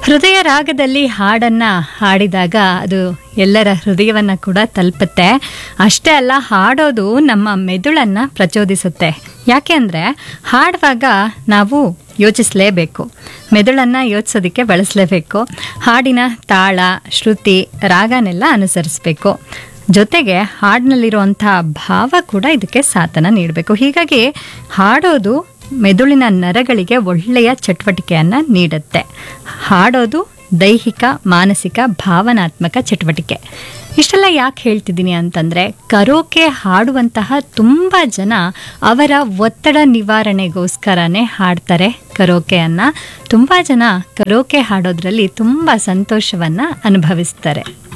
ಹೃದಯ ರಾಗದಲ್ಲಿ ಹಾಡನ್ನು ಹಾಡಿದಾಗ ಅದು ಎಲ್ಲರ ಹೃದಯವನ್ನು ಕೂಡ ತಲುಪುತ್ತೆ ಅಷ್ಟೇ ಅಲ್ಲ ಹಾಡೋದು ನಮ್ಮ ಮೆದುಳನ್ನು ಪ್ರಚೋದಿಸುತ್ತೆ ಯಾಕೆ ಅಂದರೆ ಹಾಡುವಾಗ ನಾವು ಯೋಚಿಸಲೇಬೇಕು ಮೆದುಳನ್ನು ಯೋಚಿಸೋದಕ್ಕೆ ಬಳಸಲೇಬೇಕು ಹಾಡಿನ ತಾಳ ಶ್ರುತಿ ರಾಗನೆಲ್ಲ ಅನುಸರಿಸಬೇಕು ಜೊತೆಗೆ ಹಾಡಿನಲ್ಲಿರುವಂಥ ಭಾವ ಕೂಡ ಇದಕ್ಕೆ ಸಾಥನ ನೀಡಬೇಕು ಹೀಗಾಗಿ ಹಾಡೋದು ಮೆದುಳಿನ ನರಗಳಿಗೆ ಒಳ್ಳೆಯ ಚಟುವಟಿಕೆಯನ್ನು ನೀಡುತ್ತೆ ಹಾಡೋದು ದೈಹಿಕ ಮಾನಸಿಕ ಭಾವನಾತ್ಮಕ ಚಟುವಟಿಕೆ ಇಷ್ಟೆಲ್ಲ ಯಾಕೆ ಹೇಳ್ತಿದ್ದೀನಿ ಅಂತಂದರೆ ಕರೋಕೆ ಹಾಡುವಂತಹ ತುಂಬ ಜನ ಅವರ ಒತ್ತಡ ನಿವಾರಣೆಗೋಸ್ಕರನೇ ಹಾಡ್ತಾರೆ ಕರೋಕೆಯನ್ನು ತುಂಬ ಜನ ಕರೋಕೆ ಹಾಡೋದ್ರಲ್ಲಿ ತುಂಬ ಸಂತೋಷವನ್ನು ಅನುಭವಿಸ್ತಾರೆ